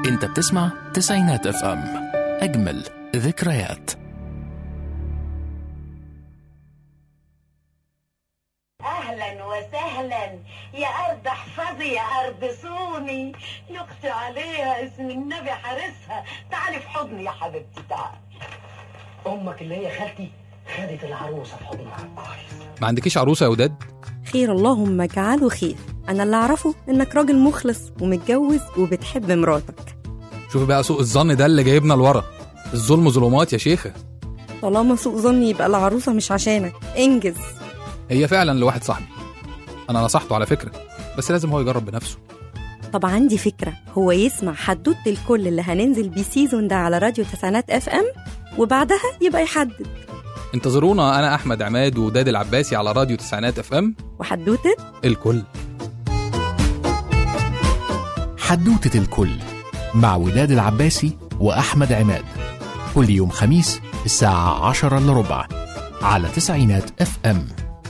انت بتسمع تسعينات اف ام اجمل ذكريات اهلا وسهلا يا ارض احفظي يا ارض صوني يقطع عليها اسم النبي حارسها تعالي في حضني يا حبيبتي تعالي امك اللي هي خالتي خدت العروسه في حضنها ما عندكيش عروسه يا وداد خير اللهم اجعله خير انا اللي اعرفه انك راجل مخلص ومتجوز وبتحب مراتك شوفي بقى سوء الظن ده اللي جايبنا لورا الظلم ظلمات يا شيخه طالما سوء ظني يبقى العروسه مش عشانك انجز هي فعلا لواحد صاحبي انا نصحته على فكره بس لازم هو يجرب بنفسه طب عندي فكره هو يسمع حدوته الكل اللي هننزل بيه سيزون ده على راديو تسعينات اف ام وبعدها يبقى يحدد انتظرونا انا احمد عماد وداد العباسي على راديو تسعينات اف ام وحدوته الكل حدوتة الكل مع وداد العباسي وأحمد عماد كل يوم خميس الساعة عشرة إلا ربع على تسعينات اف ام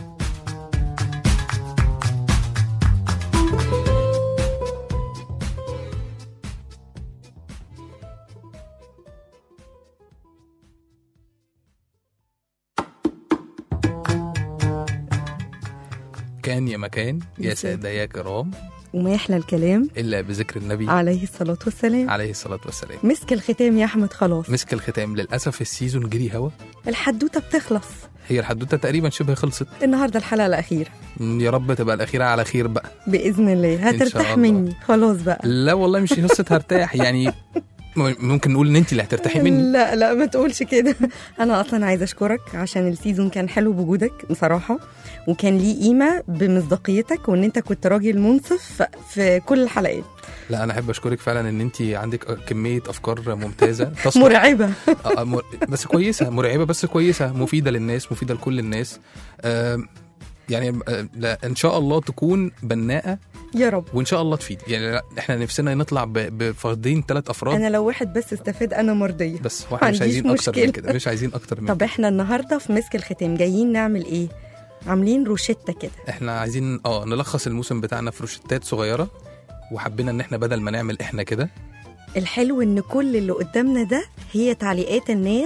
كان يا مكان يا سادة يا كرام وما يحلى الكلام الا بذكر النبي عليه الصلاه والسلام عليه الصلاه والسلام مسك الختام يا احمد خلاص مسك الختام للاسف السيزون جري هوا الحدوته بتخلص هي الحدوته تقريبا شبه خلصت النهارده الحلقه الاخيره م، يا رب تبقى الاخيره على خير بقى باذن الله شاء هترتاح الله. مني خلاص بقى لا والله مش قصه هرتاح يعني م- ممكن نقول ان انت اللي هترتاحي مني لا لا ما تقولش كده انا اصلا عايزه اشكرك عشان السيزون كان حلو بوجودك بصراحه وكان ليه قيمه بمصداقيتك وان انت كنت راجل منصف في كل الحلقات لا انا احب اشكرك فعلا ان انت عندك كميه افكار ممتازه تصلح- مرعبه آه، آه، مر... بس كويسه مرعبه بس كويسه مفيده للناس مفيده لكل الناس آه يعني آه، لا ان شاء الله تكون بناءه يا رب وان شاء الله تفيد يعني لا، احنا نفسنا نطلع ب- بفردين ثلاث افراد انا لو واحد بس استفاد انا مرضيه بس ما واحنا مش عنديش عايزين اكتر مشكلة. من كده مش عايزين اكتر من طب كده احنا النهارده في مسك الختام جايين نعمل ايه عاملين روشته كده احنا عايزين اه نلخص الموسم بتاعنا في روشتات صغيره وحبينا ان احنا بدل ما نعمل احنا كده الحلو ان كل اللي قدامنا ده هي تعليقات الناس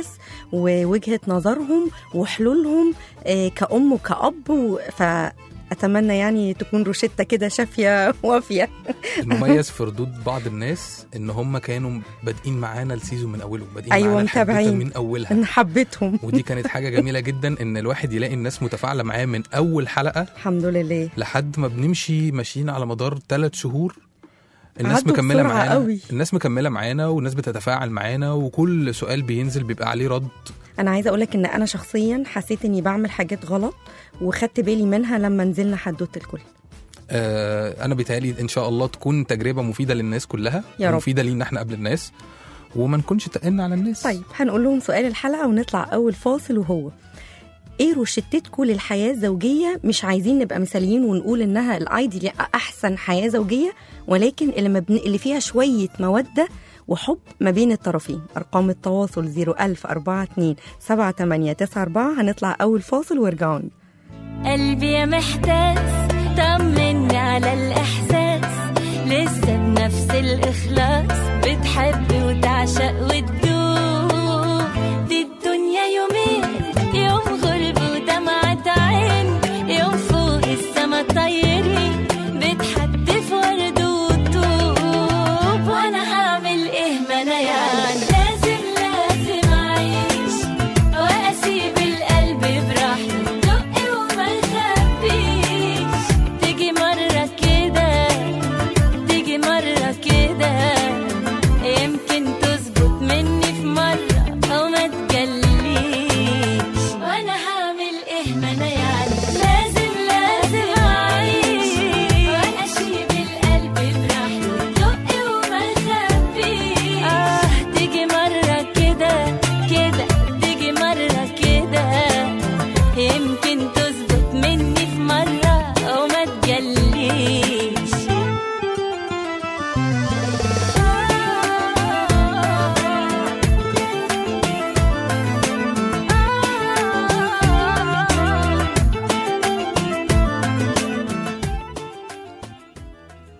ووجهه نظرهم وحلولهم آه، كأم وكأب و- فأتمنى يعني تكون روشتة كده شافية وافية المميز في ردود بعض الناس ان هم كانوا بادئين معانا السيزون من اوله بادئين أيوة، معانا الحدوتة متابعين. من اولها أنا حبيتهم ودي كانت حاجه جميله جدا ان الواحد يلاقي الناس متفاعله معاه من اول حلقه الحمد لله لحد ما بنمشي ماشيين على مدار ثلاث شهور الناس عدوا مكمله بسرعة معانا قوي. الناس مكمله معانا والناس بتتفاعل معانا وكل سؤال بينزل بيبقى عليه رد أنا عايزة أقولك إن أنا شخصيا حسيت إني بعمل حاجات غلط وخدت بالي منها لما نزلنا حدوتة الكل آه انا بيتهيألي ان شاء الله تكون تجربه مفيده للناس كلها يا رب. مفيده لينا احنا قبل الناس وما نكونش تقلنا على الناس طيب هنقول لهم سؤال الحلقة ونطلع أول فاصل وهو ايه روشتتكم للحياة الزوجية مش عايزين نبقى مثاليين ونقول انها الايدي احسن حياة زوجية ولكن اللي, مبن... اللي فيها شوية مودة وحب ما بين الطرفين ارقام التواصل 01042 7894 هنطلع اول فاصل وارجعوا لي. قلبي يا محتاس طمني على الإحساس لسه بنفس الإخلاص بتحب وتعشق وتدوب دي الدنيا يومين يوم غرب ودمعة عين يوم فوق السما طايرين بتحدف ورد وطوب وأنا هعمل إيه ما أنا يعني لازم لازم أعيش واسيب القلب براحته دق وما يخبيش تيجي مره كده تيجي مره كده يمكن تظبط مني في مره او ما تجليش وانا هعمل ايه ما انا يعني لازم لازم اعيش واسيب القلب براحته دق وما يخبيش اه تيجي مره كده كده تيجي مرة كده يمكن تظبط مني في مرة أو ما تجليش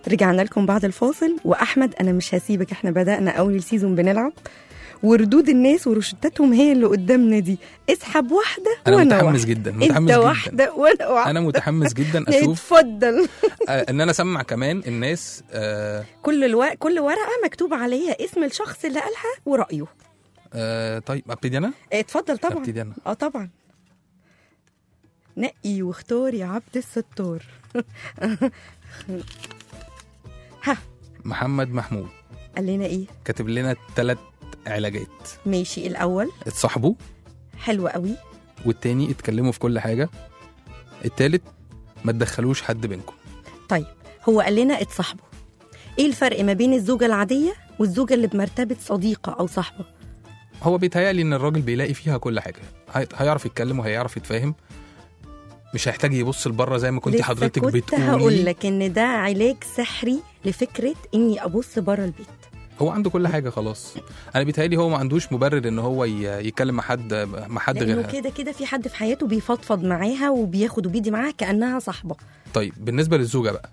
رجعنا لكم بعد الفاصل واحمد انا مش هسيبك احنا بدانا اول سيزون بنلعب وردود الناس وروشتاتهم هي اللي قدامنا دي اسحب واحده انا وانا متحمس واحدة. جدا متحمس انت جدا واحده وانا واحده انا متحمس جدا اشوف اتفضل آه، ان انا اسمع كمان الناس آه كل الو... كل ورقه مكتوب عليها اسم الشخص اللي قالها ورايه آه طيب ابتدي انا اتفضل طبعا ابتدي انا اه طبعا نقي واختار يا عبد الستار ها محمد محمود قال لنا ايه كاتب لنا ثلاث علاجات ماشي الاول اتصاحبوا حلو قوي والتاني اتكلموا في كل حاجه التالت ما تدخلوش حد بينكم طيب هو قال لنا اتصاحبوا ايه الفرق ما بين الزوجه العاديه والزوجه اللي بمرتبه صديقه او صاحبه هو بيتهيألي ان الراجل بيلاقي فيها كل حاجه هي- هيعرف يتكلم وهيعرف يتفاهم مش هيحتاج يبص لبره زي ما كنت لسه حضرتك كنت بتقولي هقول لك ان ده علاج سحري لفكره اني ابص بره البيت هو عنده كل حاجه خلاص انا بيتهيألي هو ما عندوش مبرر ان هو ي- يتكلم مع حد مع حد لانه غيرها كده كده في حد في حياته بيفضفض معاها وبياخد وبيدي معاها كانها صاحبه طيب بالنسبه للزوجه بقى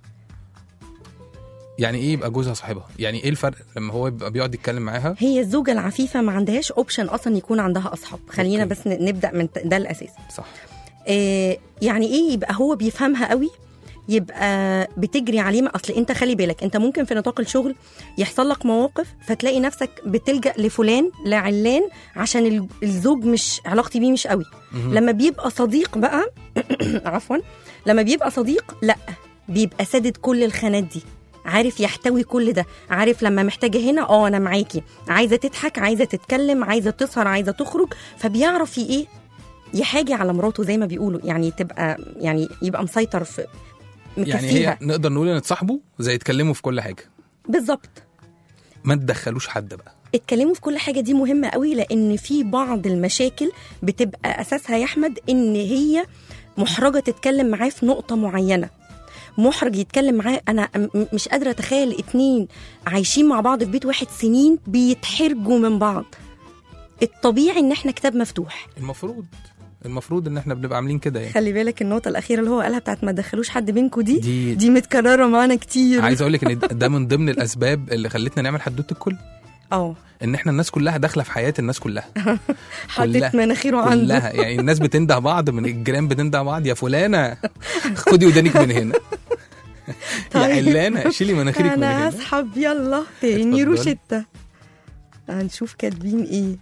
يعني ايه يبقى جوزها صاحبها يعني ايه الفرق لما هو يبقى بيقعد يتكلم معاها هي الزوجه العفيفه ما عندهاش اوبشن اصلا يكون عندها اصحاب خلينا أوكي. بس ن- نبدا من ت- ده الاساس صح آه يعني ايه يبقى هو بيفهمها قوي يبقى بتجري عليه ما- اصل انت خلي بالك انت ممكن في نطاق الشغل يحصل لك مواقف فتلاقي نفسك بتلجا لفلان لعلان عشان ال- الزوج مش علاقتي بيه مش قوي مهم. لما بيبقى صديق بقى عفوا لما بيبقى صديق لا بيبقى سادد كل الخانات دي عارف يحتوي كل ده عارف لما محتاجه هنا اه انا معاكي عايزه تضحك عايزه تتكلم عايزه تسهر عايزه تخرج فبيعرف ي- ايه يحاجي على مراته زي ما بيقولوا يعني تبقى يعني يبقى مسيطر في يعني مكفيها هي نقدر نقول ان تصاحبوا زي يتكلموا في كل حاجه بالظبط ما تدخلوش حد بقى اتكلموا في كل حاجه دي مهمه قوي لان في بعض المشاكل بتبقى اساسها يا احمد ان هي محرجه تتكلم معاه في نقطه معينه محرج يتكلم معاه انا م- مش قادره اتخيل اتنين عايشين مع بعض في بيت واحد سنين بيتحرجوا من بعض الطبيعي ان احنا كتاب مفتوح المفروض المفروض ان احنا بنبقى عاملين كده يعني خلي بالك النقطه الاخيره اللي هو قالها بتاعت ما تدخلوش حد بينكوا دي دي دي متكرره معانا كتير عايز اقول لك ان ده من ضمن الاسباب اللي خلتنا نعمل حدوته الكل اه ان احنا الناس كلها داخله في حياه الناس كلها حاطط كلها. مناخيره عنده كلها يعني الناس بتنده بعض من الجيران بتنده بعض يا فلانه خدي ودانك من هنا يا طيب. علانه شيلي مناخيرك من انا هنا هسحب يلا تاني اتفضلي. روشتة هنشوف كاتبين ايه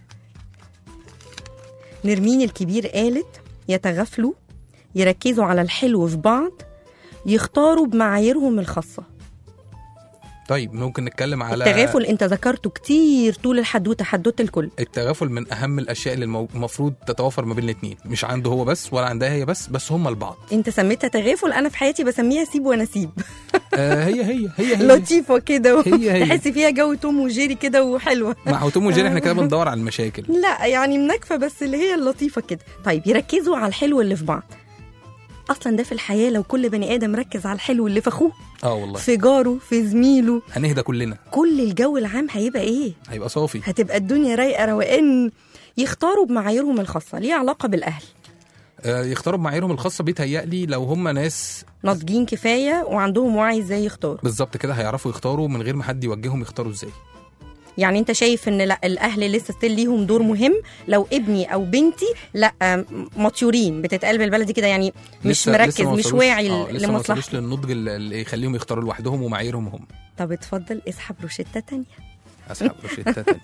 نرمين الكبير قالت يتغافلوا يركزوا على الحلو في بعض يختاروا بمعاييرهم الخاصة طيب ممكن نتكلم على التغافل انت ذكرته كتير طول الحدوتة حدوتة الكل التغافل من اهم الاشياء اللي المو- المفروض تتوافر ما بين الاثنين مش عنده هو بس ولا عندها هي بس بس هما البعض انت سميتها تغافل انا في حياتي بسميها سيب وانا سيب آه هي هي هي هي لطيفة كده هي هي. تحس فيها جو توم وجيري كده وحلوة مع توم وجيري احنا كده بندور على المشاكل لا يعني منكفة بس اللي هي اللطيفة كده طيب يركزوا على الحلو اللي في بعض اصلا ده في الحياه لو كل بني ادم ركز على الحلو اللي في اخوه اه والله في جاره في زميله هنهدى كلنا كل الجو العام هيبقى ايه هيبقى صافي هتبقى الدنيا رايقه روقان يختاروا بمعاييرهم الخاصه ليه علاقه بالاهل آه يختاروا بمعاييرهم الخاصه بيتهيألي لو هم ناس ناضجين كفايه وعندهم وعي ازاي يختاروا بالظبط كده هيعرفوا يختاروا من غير ما حد يوجههم يختاروا ازاي يعني انت شايف ان لا الاهل لسه ستيل ليهم دور مهم لو ابني او بنتي لا مطيورين بتتقال بالبلدي كده يعني مش لسه- مركز لسه ما مش وصلوش- واعي آه لسه ما لمصلحته وصلوش للنضج اللي اللي يخليهم يختاروا لوحدهم ومعاييرهم هم طب اتفضل اسحب روشته تانية اسحب روشته تاني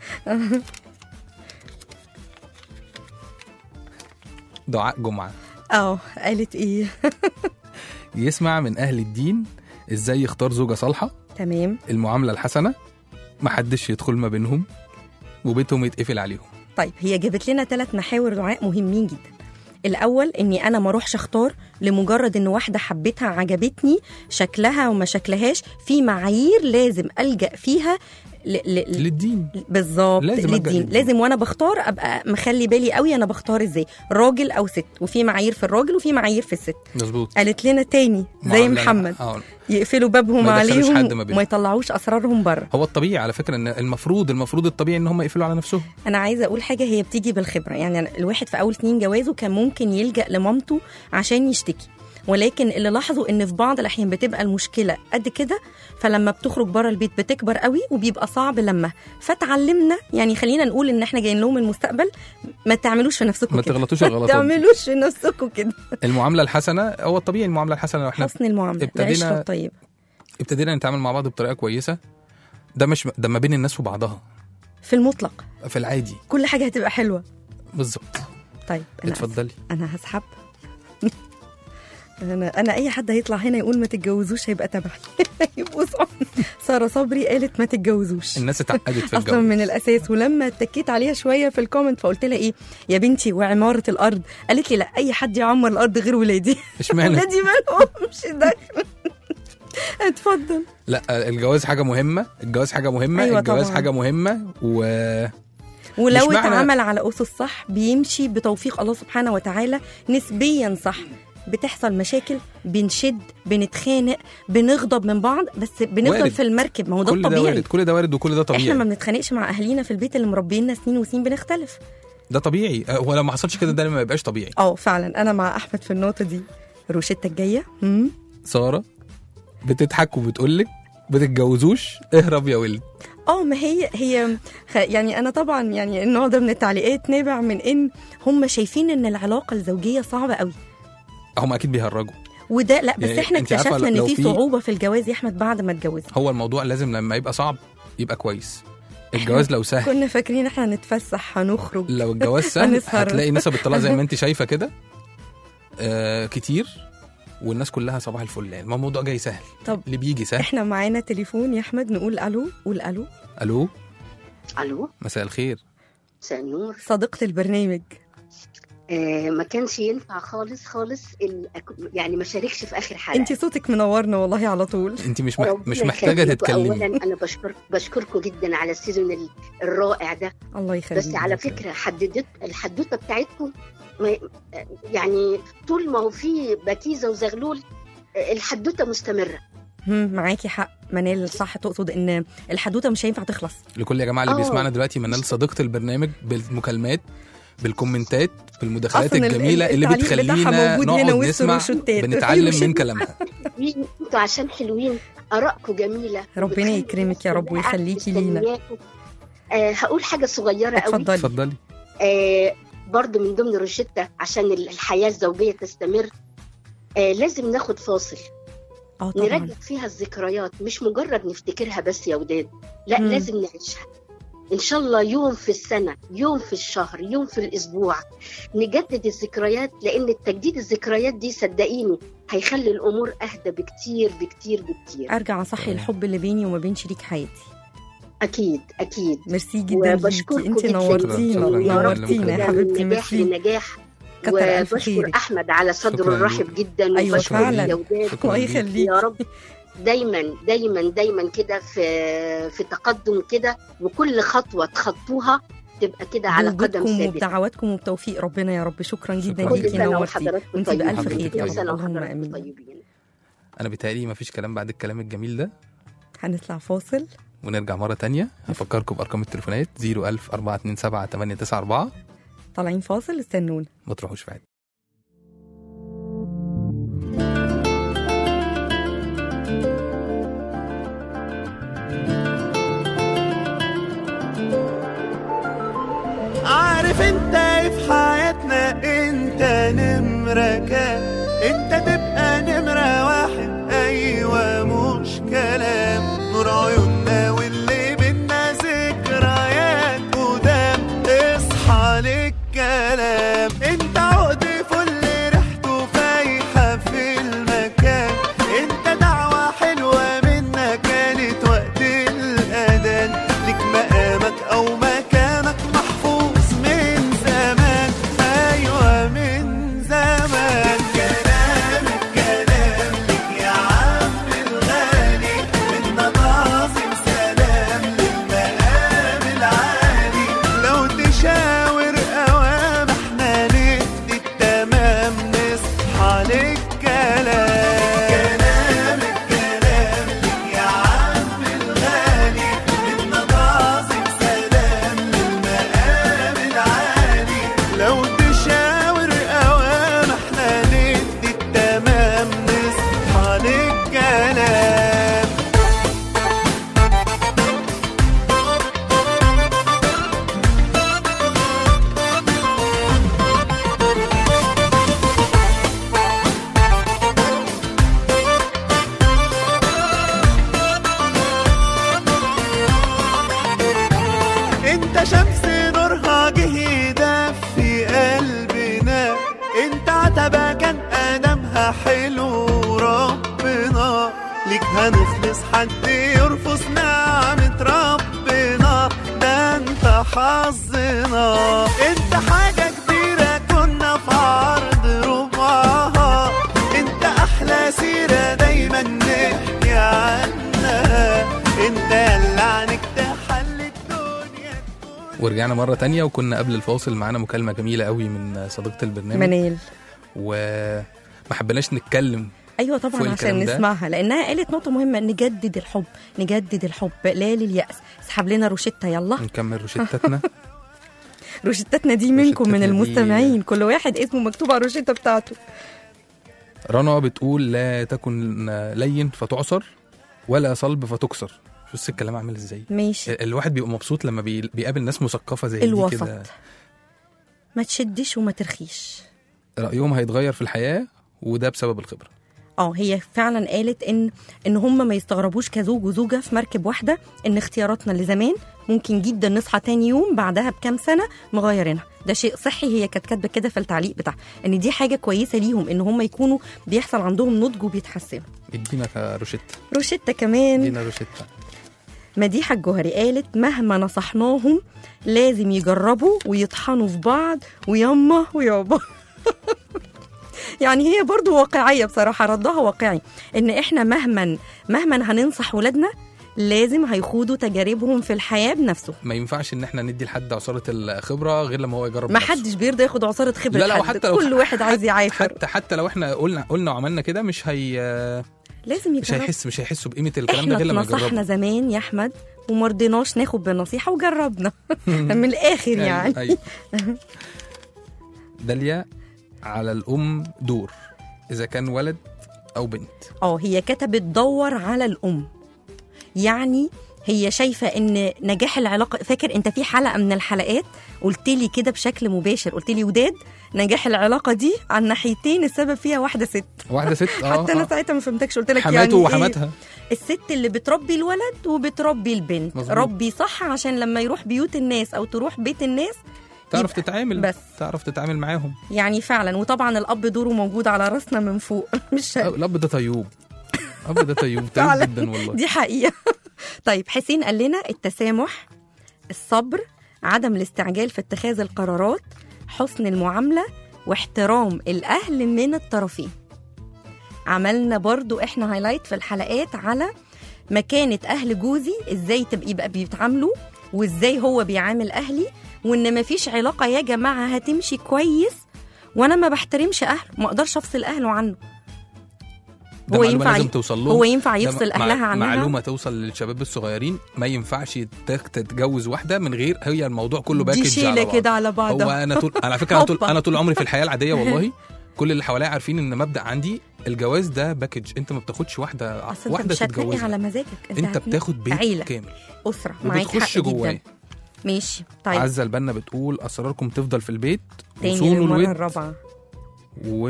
دعاء جمعه اه قالت ايه يسمع من اهل الدين ازاي يختار زوجه صالحه تمام المعامله الحسنه محدش يدخل ما بينهم وبيتهم يتقفل عليهم طيب هي جابت لنا ثلاث محاور دعاء مهمين جدا الاول اني انا ما اروحش اختار لمجرد ان واحده حبيتها عجبتني شكلها وما شكلهاش في معايير لازم الجا فيها ل... ل... ل... للدين بالظبط لازم ألجأ للدين للدين. لازم وانا بختار ابقى مخلي بالي قوي انا بختار ازاي راجل او ست وفي معايير في الراجل وفي معايير في الست مظبوط قالت لنا تاني زي معاملة- محمد آه. يقفلوا بابهم ما يدخلوش عليهم حد ما بينهم. وما يطلعوش اسرارهم بره هو الطبيعي على فكره ان المفروض المفروض الطبيعي ان هم يقفلوا على نفسهم انا عايزه اقول حاجه هي بتيجي بالخبره يعني أنا الواحد في اول سنين جوازه كان ممكن يلجا لمامته عشان يشتكي ولكن اللي لاحظوا ان في بعض الاحيان بتبقى المشكله قد كده فلما بتخرج بره البيت بتكبر قوي وبيبقى صعب لما فتعلمنا يعني خلينا نقول ان احنا جايين لهم المستقبل ما تعملوش في نفسكم ما كده. تغلطوش ما الغلطات دي. تعملوش في نفسكم كده المعامله الحسنه هو الطبيعي المعامله الحسنه لو احنا حسن المعامله ابتدينا- العشره الطيبه ابتدينا نتعامل مع بعض بطريقه كويسه ده مش ده ما بين الناس وبعضها في المطلق في العادي كل حاجه هتبقى حلوه بالظبط طيب انا اتفضلي انا هسحب انا انا اي حد هيطلع هنا يقول ما تتجوزوش هيبقى تبعي يبقوا صح ساره صبري قالت ما تتجوزوش الناس اتعقدت في اصلا الجو من الاساس ولما اتكيت عليها شويه في الكومنت فقلت لها ايه يا بنتي وعماره الارض قالت لي لا اي حد يعمر الارض غير ولادي اشمعنى ولادي مالهم مش داخل اتفضل لا الجواز حاجه مهمه الجواز حاجه مهمه أيوة الجواز طبعاً. حاجه مهمه و ولو مش معنى- اتعمل على اسس صح بيمشي بتوفيق الله سبحانه وتعالى نسبيا صح بتحصل مشاكل بنشد بنتخانق بنغضب من بعض بس بنفضل وارد. في المركب ما هو ده كل ده الطبيعي وارد كل ده وارد وكل ده احنا ما طبيعي بنتخانقش مع اهالينا في البيت اللي مربينا سنين وسنين بنختلف ده طبيعي أه، هو لو ما حصلش كده ده ما يبقاش طبيعي اه فعلا انا مع احمد في النقطه دي روشتة الجايه مم. ساره بتضحك وبتقول لك بتتجوزوش اهرب يا ولد اه ما هي هي خ- يعني انا طبعا يعني النوع ده من التعليقات نابع من ان هم شايفين ان العلاقه الزوجيه صعبه قوي هم اكيد بيهرجوا وده لا بس يعني احنا أنت عارفة اكتشفنا ان لو في في- صعوبه في الجواز يا احمد بعد ما اتجوزنا هو الموضوع لازم لما يبقى صعب يبقى كويس الجواز لو سهل كنا فاكرين احنا هنتفسح هنخرج لو الجواز سهل هنسهر. هتلاقي نسب الطلاق زي ما انت شايفه كده آه كتير والناس كلها صباح الفل يعني ما الموضوع جاي سهل طب اللي بيجي سهل احنا معانا تليفون يا احمد نقول الو قول الو الو الو مساء الخير مساء النور صديقه البرنامج آه ما كانش ينفع خالص خالص ال... يعني ما شاركش في اخر حلقه انت صوتك منورنا والله على طول انت مش مح... ربنا مش محتاجه يخليكوا. تتكلمي اولا انا بشكر بشكركم جدا على السيزون ال- الرائع ده الله يخليك بس على فكره حددت الحدوته بتاعتكم ما... يعني طول ما هو في بكيزه وزغلول آه، الحدوته مستمره هم، معاكي حق منال صح تقصد ان الحدوته مش هينفع تخلص لكل يا جماعه اللي آه. بيسمعنا دلوقتي منال صديقه البرنامج بالمكالمات بالكومنتات بالمداخلات أصلاً ال- الجميله اللي التعليق بتاعها بتخلينا موجود نقعد هنا وسط نسمع الروشتات. بنتعلم من روشت. كلامها حلوين انتوا عشان حلوين ارائكم جميله ربنا وبتخلي يكرمك يا رب الناس كلها ويخليكي لينا. مستنياكم. آه هقول حاجه صغيره قوي اتفضلي اتفضلي آه برضو من ضمن روشتة عشان الحياة الزوجية تستمر آه لازم ناخد فاصل اه طبعا نرجع فيها الذكريات مش مجرد نفتكرها بس يا وداد لا مم. لازم نعيشها ان شاء الله يوم في السنة يوم في الشهر يوم في الاسبوع نجدد الذكريات لان تجديد الذكريات دي صدقيني هيخلي الامور اهدى بكتير بكتير بكتير ارجع اصحي الحب اللي بيني وما بين شريك حياتي اكيد اكيد ميرسي جدا ليكي وبشكركم انت جدا نورتينا شكراً. نورتينا يا كده حبيبتي من نجاح ميرسي لنجاح كتر الف وبشكر خيرك احمد على صدره شكراً الرحب جدا أيوة وبشكر فعلاً. يا وداد شكراً الله ليك. يخليك يا رب دايما دايما دايما كده في في تقدم كده وكل خطوه تخطوها تبقى كده على قدم بوجودكم ثابت وبدعواتكم وبتوفيق ربنا يا رب شكرا جدا شكراً كل ليكي سنه نورتي وحضراتكم وانت طيبين بألف حبيبتي خير يا يا كل رب سنه اللهم وحضراتكم امين طيبين انا بيتهيألي مفيش كلام بعد الكلام الجميل ده هنطلع فاصل ونرجع مرة تانية هفكركم بأرقام التليفونات 01000 427 894 طالعين فاصل استنونا ما تروحوش في حته عارف انت ايه في حياتنا انت نمرة كام انت تبقى نمرة واحد ايوه مش كلام نور عيوننا واللي بينا ذكريات قدام اصحى للكلام انت عقد انت شمس نورها جه يدفي قلبنا انت عتبة كان ادمها حلو ربنا ليك هنخلص حد يرفض نعمة ربنا ده انت حظنا انت حاجة كبيرة كنا في عرض ربعها انت احلى سيرة دايما نحكي عنها انت اللي عنك تحل الدنيا ورجعنا مرة تانية وكنا قبل الفاصل معانا مكالمة جميلة قوي من صديقة البرنامج منال وما حبيناش نتكلم ايوه فوق طبعا عشان الكلام ده. نسمعها لانها قالت نقطه مهمه نجدد الحب نجدد الحب لا للياس اسحب لنا روشته يلا نكمل روشتتنا روشتتنا دي منكم من روشتتنا دي- المستمعين كل واحد اسمه مكتوب على الروشته بتاعته رنا بتقول لا تكن لين فتعصر ولا صلب فتكسر بص الكلام عامل ازاي ماشي الواحد بيبقى مبسوط لما بي- بيقابل ناس مثقفه زي دي الوسط كده ما تشدش وما ترخيش رايهم هيتغير في الحياه وده بسبب الخبره اه هي فعلا قالت ان ان هم ما يستغربوش كزوج وزوجه في مركب واحده ان اختياراتنا اللي زمان ممكن جدا نصحى تاني يوم بعدها بكام سنه مغيرينها ده شيء صحي هي كانت كاتبه كده في التعليق بتاعها ان دي حاجه كويسه ليهم ان هم يكونوا بيحصل عندهم نضج وبيتحسنوا ادينا روشته روشته كمان ادينا روشته مديحة الجوهري قالت مهما نصحناهم لازم يجربوا ويطحنوا في بعض ويما ويابا يعني هي برضو واقعية بصراحة ردها واقعي ان احنا مهما مهما هننصح ولادنا لازم هيخوضوا تجاربهم في الحياة بنفسه ما ينفعش ان احنا ندي لحد عصاره الخبره غير لما هو يجرب ما بنفسه. حدش بيرضى ياخد عصارة خبرة لا لا حد. وحتى لو كل واحد عايز يعافر حتى حتى لو احنا قلنا قلنا وعملنا كده مش هي لازم مش يجرب هيحس مش هيحسوا بقيمه الكلام ده احنا غير لما اتنصحنا يجربوا زمان يا احمد وما رضيناش ناخد بالنصيحة وجربنا من الاخر يعني أيوة. داليا على الام دور اذا كان ولد او بنت اه هي كتبت دور على الام يعني هي شايفه ان نجاح العلاقه فاكر انت في حلقه من الحلقات قلت لي كده بشكل مباشر قلت لي وداد نجاح العلاقه دي عن ناحيتين السبب فيها واحده ست واحده ست اه حتى انا آه. ساعتها ما فهمتكش قلت لك حماته يعني إيه؟ وحماتها الست اللي بتربي الولد وبتربي البنت مظبوط. ربي صح عشان لما يروح بيوت الناس او تروح بيت الناس تعرف يبقى- تتعامل بس. تعرف تتعامل معاهم يعني فعلا وطبعا الاب دوره موجود على راسنا من فوق مش آه، الاب ده طيوب الاب ده طيوب طيب فعلا. جدا والله دي حقيقة طيب حسين قال لنا التسامح الصبر عدم الاستعجال في اتخاذ القرارات حسن المعاملة واحترام الأهل من الطرفين عملنا برضو احنا هايلايت في الحلقات على مكانة أهل جوزي ازاي تبقى يبقى بيتعاملوا وازاي هو بيعامل أهلي وان مفيش علاقة يا جماعة هتمشي كويس وانا ما بحترمش أهله ما اقدرش افصل أهله عنه ده هو معلومة ينفع لازم ي- توصل لهم هو ينفع ده يفصل مع- أهلها عنها معلومه توصل للشباب الصغيرين ما ينفعش تك- تتجوز واحده من غير هي الموضوع كله دي باكج شيلة على بعض. كده على هو بعضها انا طول على فكره انا طول هوبا. انا طول عمري في الحياه العاديه والله كل اللي حواليا عارفين ان مبدا عندي الجواز ده باكج انت ما بتاخدش واحده اصل انت واحده مش هتنقي تتجوزها على مزاجك انت, انت هتنقي بتاخد بيت عيلة كامل اسره معاك وبتخش حق جواه جدا ماشي طيب عزه البنا بتقول اسراركم تفضل في البيت تاني وصونوا للمره الود الرابعه و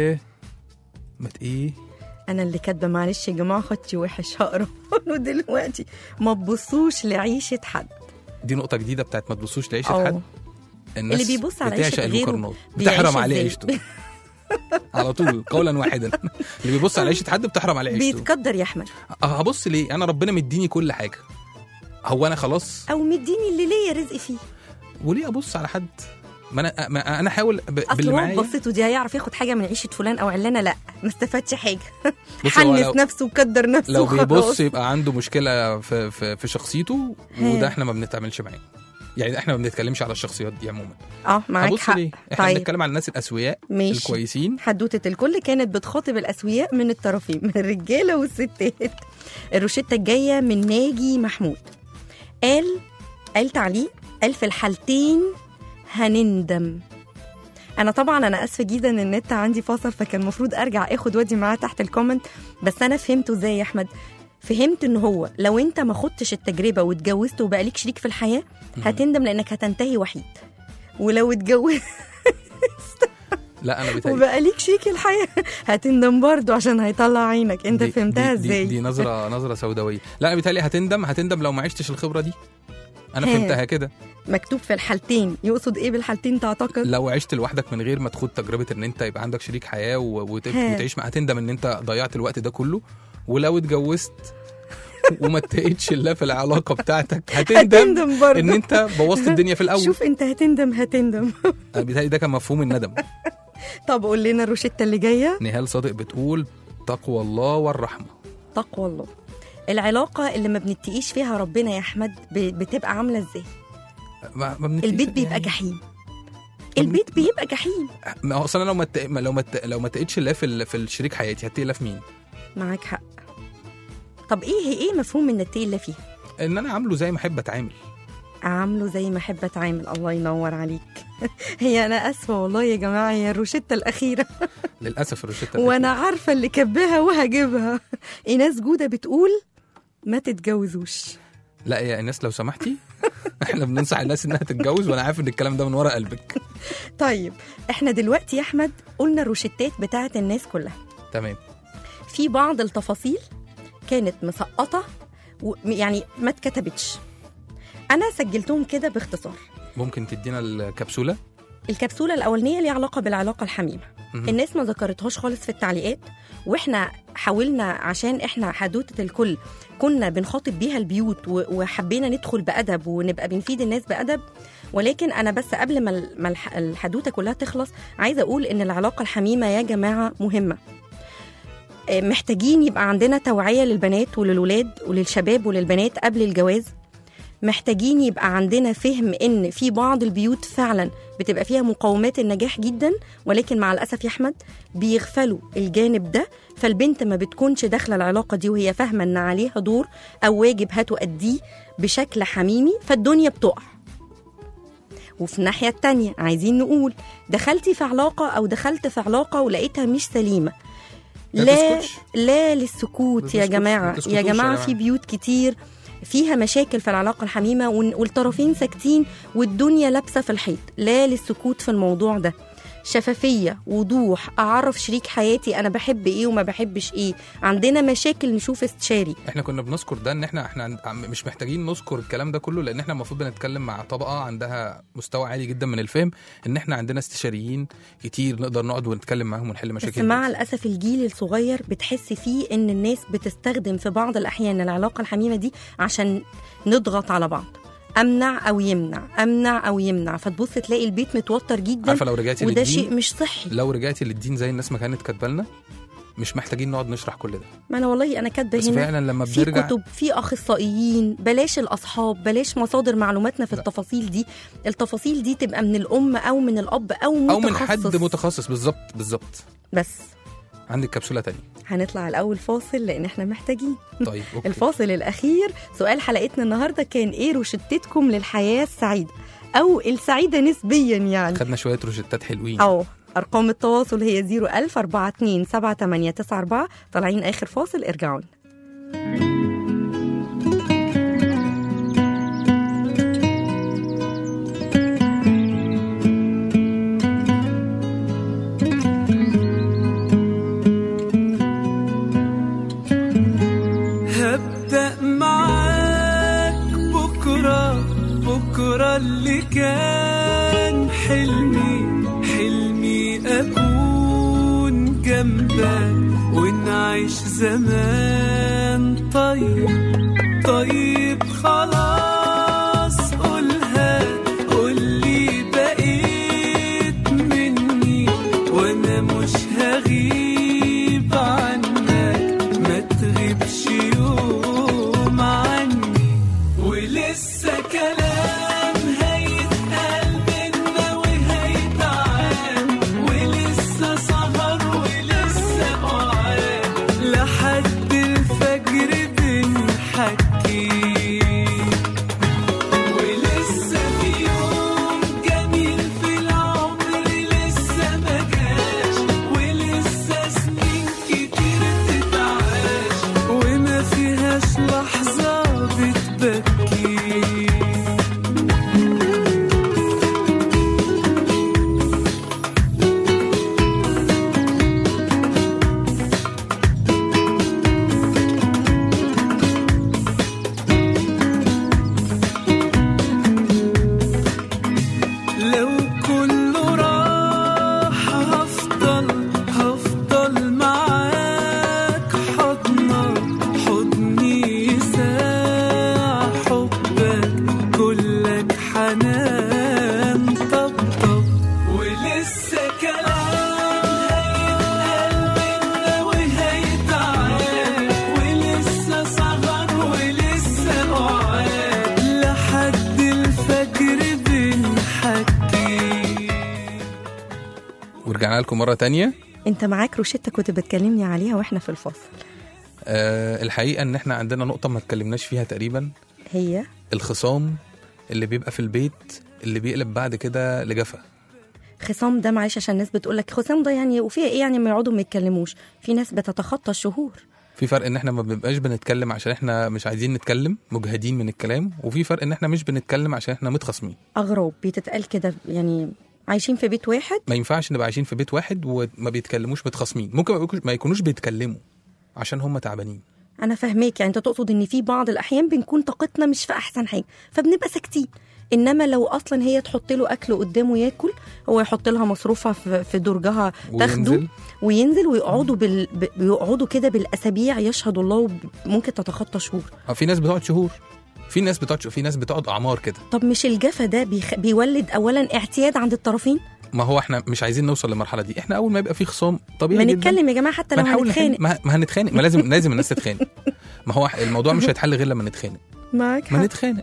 ما ت- ايه انا اللي كاتبه معلش يا جماعه خطي وحش هقرا له دلوقتي ما تبصوش لعيشه حد دي نقطه جديده بتاعت ما تبصوش لعيشه أو. حد الناس اللي بيبص على عيشة بتعشق غيره المقارنات بيعيش بتحرم عليه إزاي؟ عيشته على طول قولا واحدا اللي بيبص على عيشه حد بتحرم عليه عيشته بيتقدر يا احمد أه هبص ليه انا ربنا مديني كل حاجه هو انا خلاص او مديني اللي ليا رزق فيه وليه ابص على حد ما انا ما انا احاول ب- اصل باللي هو معايا بصيته دي هيعرف ياخد حاجه من عيشه فلان او علانه لا ما استفادش حاجه بص هو حنس لو- نفسه وقدر نفسه لو وخلاص. بيبص يبقى عنده مشكله في في, في شخصيته ها. وده احنا ما بنتعاملش معاه يعني احنا ما بنتكلمش على الشخصيات دي عموما اه معاك هبص حق ليه احنا طيب بنتكلم على الناس الاسوياء ماشي الكويسين حدوتة الكل كانت بتخاطب الأسوياء من الطرفين من الرجالة والستات الروشتة الجاية من ناجي محمود قال قال تعليق قال في الحالتين هنندم انا طبعا انا اسفه جدا ان النت عندي فاصل فكان المفروض ارجع اخد وادي معاه تحت الكومنت بس انا فهمته ازاي يا احمد فهمت ان هو لو انت ما خدتش التجربه واتجوزت وبقى ليك شريك في الحياه هتندم لانك هتنتهي وحيد ولو اتجوزت لا انا بتهيألي وبقى ليك شريك الحياه هتندم برضه عشان هيطلع عينك انت دي- فهمتها دي- ازاي دي, دي نظره نظره سوداويه لا انا بيتهيألي هتندم هتندم لو ما عشتش الخبره دي انا ها. فهمتها كده مكتوب في الحالتين يقصد ايه بالحالتين تعتقد لو عشت لوحدك من غير ما تخوض تجربه ان انت يبقى عندك شريك حياه و- وت- ها. وتعيش معاه هتندم ان انت ضيعت الوقت ده كله ولو اتجوزت وما اتقيتش الله في العلاقه بتاعتك هتندم هتندم برضه ان انت بوظت الدنيا في الاول شوف انت هتندم هتندم أنا بيتهيألي ده كان مفهوم الندم طب قول لنا الروشته اللي جايه نهال صادق بتقول تقوى الله والرحمه تقوى الله العلاقة اللي ما بنتقيش فيها ربنا يا أحمد ب- بتبقى عاملة إزاي؟ ما ما بنتقيش- البيت بيبقى يعني- جحيم البيت بيبقى جحيم ما هو اصلا لو ما ت- ما- لو ما ت- لو ما اتقيتش الله في ال- في الشريك حياتي هتقي الله في مين؟ معاك حق طب إيه إيه مفهوم إن التقي إلا فيه؟ ان انا عامله زي ما احب اتعامل أعامله زي ما أحب أتعامل الله ينور عليك هي أنا أسفة والله يا جماعة هي الروشتة الأخيرة للاسف الروشته وأنا عارفة اللي كبها وهجيبها إيناس جودة بتقول ما تتجوزوش لا يا الناس لو سمحتي احنا بننصح الناس انها تتجوز وانا عارف ان الكلام ده من ورا قلبك طيب إحنا دلوقتي يا أحمد قلنا الروشتات بتاعت الناس كلها تمام في بعض التفاصيل كانت مسقطة و- يعني ما اتكتبتش أنا سجلتهم كده باختصار ممكن تدينا الكبسوله الكبسولة الأولانية ليها علاقة بالعلاقة الحميمة مهم. الناس ما ذكرتهاش خالص في التعليقات واحنا حاولنا عشان احنا حدوتة الكل كنا بنخاطب بيها البيوت و- وحبينا ندخل بأدب ونبقى بنفيد الناس بأدب ولكن انا بس قبل ما ال- ما الح- الحدوته كلها تخلص عايزه اقول ان العلاقه الحميمه يا جماعه مهمه آه، محتاجين يبقى عندنا توعيه للبنات وللولاد وللشباب وللبنات قبل الجواز محتاجين يبقى عندنا فهم ان في بعض البيوت فعلا بتبقى فيها مقومات النجاح جدا ولكن مع الاسف يا احمد بيغفلوا الجانب ده فالبنت ما بتكونش داخله العلاقه دي وهي فاهمه ان عليها دور او واجب هتؤديه بشكل حميمي فالدنيا بتقع وفي الناحيه التانية عايزين نقول دخلتي في علاقه او دخلت في علاقه ولقيتها مش سليمه ما لا تسكتش. لا للسكوت ما يا تسكتش، ما جماعه تسكتوش يا يا جماعه جماعة. في بيوت كتير فيها مشاكل في العلاقه الحميمه وال- والطرفين ساكتين والدنيا لابسه في الحيط لا للسكوت في الموضوع ده شفافيه وضوح اعرف شريك حياتي انا بحب ايه وما بحبش ايه عندنا مشاكل نشوف استشاري احنا كنا بنذكر ده ان احنا احنا عن- عم- مش محتاجين نذكر الكلام ده كله لان احنا المفروض بنتكلم مع طبقه عندها مستوى عالي جدا من الفهم ان احنا عندنا استشاريين كتير نقدر نقعد ونتكلم معاهم ونحل بس مشاكل مع الناس. الاسف الجيل الصغير بتحس فيه ان الناس بتستخدم في بعض الاحيان العلاقه الحميمه دي عشان نضغط على بعض امنع او يمنع امنع او يمنع فتبص تلاقي البيت متوتر جدا عارفه لو رجعتي وده للدين شيء مش صحي لو رجعتي للدين زي الناس ما كانت كاتبه لنا مش محتاجين نقعد نشرح كل ده ما انا والله انا كاتبه بس هنا فعلا لما في بنرجع كتب في اخصائيين بلاش الاصحاب بلاش مصادر معلوماتنا في لا. التفاصيل دي التفاصيل دي تبقى من الام او من الاب او متخصص او من حد متخصص بالظبط بالظبط بس عندك كبسوله تانية هنطلع الاول فاصل لان احنا محتاجين طيب أوكي. الفاصل الأخير سؤال حلقتنا النهاردة كان إيه روشتتكم للحياة السعيدة أو السعيدة نسبيا يعني خدنا شويه روشتات حلوين أو أرقام التواصل هي 01000 42 7894 طالعين آخر فاصل ارجعوا لنا. هبدأ معاك بكرة بكرة اللي كان حلمي حلمي أكون جنبك ونعيش زمان طيب طيب خلاص قولها قولي بقيت مني وانا مش هغيب عنك ما تغيبش يوم عني ولسه كلام هيتقال بينا وهيتعاد ولسه سهر ولسه قعاد لحد الفجر بنحكي ورجعنا لكم مره تانية انت معاك روشتة كنت بتكلمني عليها واحنا في الفاصل آه الحقيقه ان احنا عندنا نقطه ما اتكلمناش فيها تقريبا هي الخصام اللي بيبقى في البيت اللي بيقلب بعد كده لجفا خصام ده معلش عشان الناس بتقول لك خصام ده يعني وفيها ايه يعني ما يقعدوا ما يتكلموش في ناس بتتخطى الشهور في فرق ان احنا ما بنبقاش بنتكلم عشان احنا مش عايزين نتكلم مجهدين من الكلام وفي فرق ان احنا مش بنتكلم عشان احنا متخاصمين اغراب بتتقال كده يعني عايشين في بيت واحد ما ينفعش نبقى عايشين في بيت واحد وما بيتكلموش متخاصمين ممكن ما يكونوش- ما يكونوش بيتكلموا عشان هم تعبانين انا فاهماك يعني انت تقصد ان في بعض الاحيان بنكون طاقتنا مش في احسن حاجه فبنبقى ساكتين انما لو اصلا هي تحط له اكل قدامه ياكل هو يحط لها مصروفها في في درجها تاخده وينزل وينزل ويقعدوا بال... ب- بيقعدوا كده بالاسابيع يشهد الله ممكن تتخطى شهور آه، في ناس بتقعد شهور في ناس بتقعد في ناس بتقعد اعمار كده طب مش الجفا ده بيخ... بيولد اولا اعتياد عند الطرفين ما هو احنا مش عايزين نوصل للمرحله دي احنا اول ما يبقى في خصام ما طبيعي جدا نتكلم يا جماعه حتى ما لو نحاول هنتخانق نتخانق ما, ما هنتخانق ما لازم لازم الناس تتخانق ما هو الموضوع مش هيتحل غير لما نتخانق معاك ما حق. نتخانق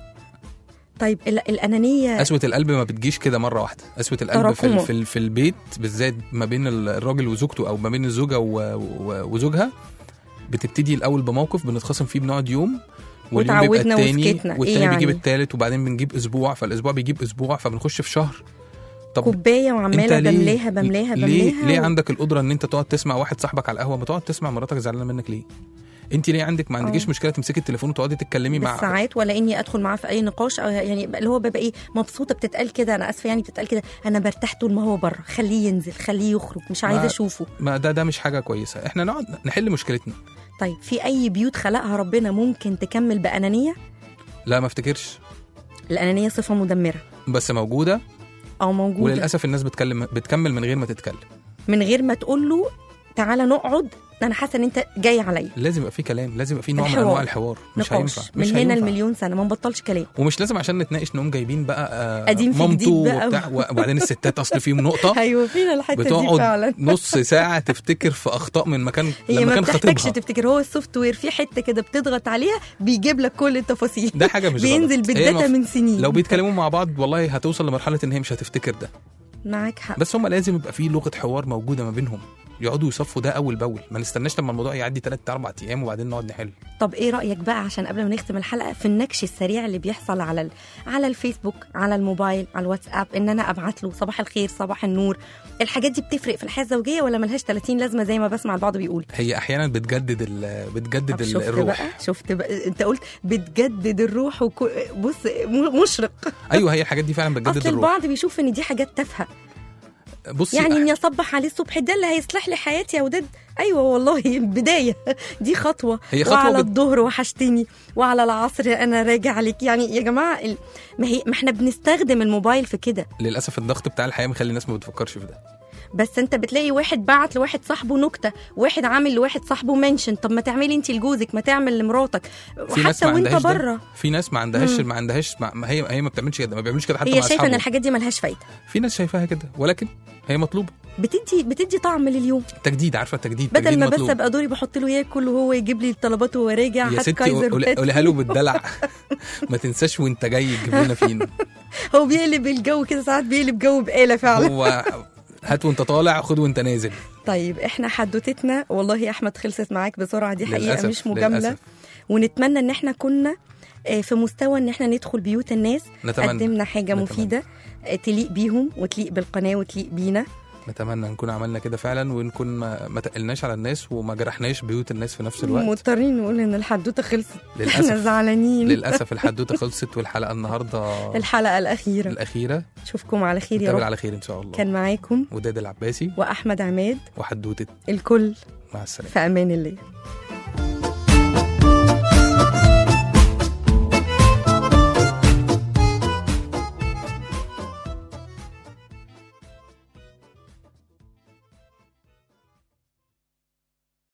طيب ال... الانانيه قسوه القلب ما بتجيش كده مره واحده قسوه القلب في, ال- تراكمه. في, ال- في البيت بالذات ما بين ال- الراجل وزوجته او ما بين الزوجه و- و- وزوجها بتبتدي الاول بموقف بنتخاصم فيه بنقعد يوم واليوم بيبقى وتعودنا التاني وسكتنا. إيه والتاني بيجيب يعني؟ التالت وبعدين بنجيب اسبوع فالاسبوع بيجيب اسبوع فبنخش في شهر طب كوبايه وعماله انت ليه بملاها بملاها ليه بملاها ليه و- عندك القدره ان انت تقعد تسمع واحد صاحبك على القهوه ما تقعد تسمع مراتك زعلانه منك ليه انت ليه عندك ما عندكيش اه. مشكله تمسكي التليفون وتقعدي تتكلمي مع بالساعات ولا اني ادخل معاه في اي نقاش او يعني اللي هو ببقى ايه مبسوطه بتتقال كده انا اسفه يعني بتتقال كده انا برتاح طول ما هو بره خليه ينزل خليه يخرج مش عايزه ما- اشوفه ما ده ده مش حاجه كويسه احنا نقعد نحل مشكلتنا طيب في اي بيوت خلقها ربنا ممكن تكمل بانانيه لا ما افتكرش الانانيه صفه مدمره بس موجوده او موجوده وللاسف الناس بتكلم بتكمل من غير ما تتكلم من غير ما تقول له تعالى نقعد انا حاسه ان انت جاي عليا لازم يبقى في كلام لازم يبقى في نوع من الحوار. انواع الحوار مش نقاش هينفع من مش هنا هينفع. المليون سنه ما نبطلش كلام ومش لازم عشان نتناقش نقوم جايبين بقى آه، قديم في مامته جديد بقى. وبتاع وبعدين الستات اصل فيهم نقطه ايوه فينا الحته دي بتقعد فعلا نص ساعه تفتكر في اخطاء من مكان هي لما ما كان بتحتاجش خطيبها تفتكر هو السوفت وير في حته كده بتضغط عليها بيجيب لك كل التفاصيل ده حاجه مش بينزل غلط. هي بالداتا المف- من سنين لو بيتكلموا مع بعض والله هتوصل لمرحله ان هي مش هتفتكر ده معاك حق بس هم لازم يبقى في لغه حوار موجوده ما بينهم يقعدوا يصفوا ده اول باول ما نستناش لما الموضوع يعدي 3 4 ايام وبعدين نقعد نحل طب ايه رايك بقى عشان قبل ما نختم الحلقه في النكش السريع اللي بيحصل على ال... على الفيسبوك على الموبايل على الواتساب ان انا ابعت له صباح الخير صباح النور الحاجات دي بتفرق في الحياه الزوجيه ولا ملهاش 30 لازمه زي ما بسمع البعض بيقول هي احيانا بتجدد ال بتجدد طب ال- شفت الروح بقى شفت بقى انت قلت بتجدد الروح وكو... بص م- مشرق ايوه هي الحاجات دي فعلا بتجدد اصل الروح البعض بيشوف ان دي حاجات تافهه بصي يعني اني اصبح عليه الصبح ده اللي هيصلح لي حياتي يا وداد ايوه والله بدايه دي خطوه هي خطوة وعلى بت- الظهر وحشتني وعلى العصر انا راجع عليك يعني يا جماعه ال... ما هي ما احنا بنستخدم الموبايل في كده للاسف الضغط بتاع الحياه مخلي الناس ما بتفكرش في ده بس انت بتلاقي واحد بعت لواحد صاحبه نكته واحد عامل لواحد صاحبه منشن طب ما تعملي انت لجوزك ما تعمل لمراتك في ناس وحتى ما وانت عندهاش ده. بره في ناس ما عندهاش مم. ما عندهاش ما ما هي هي ما بتعملش كده ما بيعملوش كده حتى هي مع شايفه ان اصحابهم الحاجات دي ملهاش فايده في ناس شايفاها كده ولكن هي مطلوبه بتدي بتدي طعم لليوم تجديد عارفه تجديد بدل تجديد ما بس مطلوب. ابقى دوري بحط له ياكل وهو يجيب لي الطلبات وهو راجع يا هات ستي كايزر قول- وهات قولها له بالدلع ما تنساش وانت جاي تجيب لنا فين هو بيقلب الجو كده ساعات بيقلب جو بقاله فعلا هو هات وانت طالع خد وانت نازل طيب احنا حدوتتنا والله يا احمد خلصت معاك بسرعه دي حقيقه للأسف، مش مجامله للأسف. ونتمنى ان احنا كنا آه، في مستوى ان احنا ندخل بيوت الناس نتمنى قدمنا حاجه نتمنى. مفيده آه، تليق بيهم وتليق بالقناه وتليق بينا نتمنى نكون عملنا كده فعلا ونكون ما, ما تقلناش على الناس وما جرحناش بيوت الناس في نفس الوقت مضطرين نقول ان الحدوته خلصت احنا للاسف زعلانين للاسف الحدوته خلصت والحلقه النهارده الحلقه الاخيره الاخيره اشوفكم على خير يا نتقابل رب على خير ان شاء الله كان معاكم وداد العباسي واحمد عماد وحدوته الكل مع السلامه في امان الله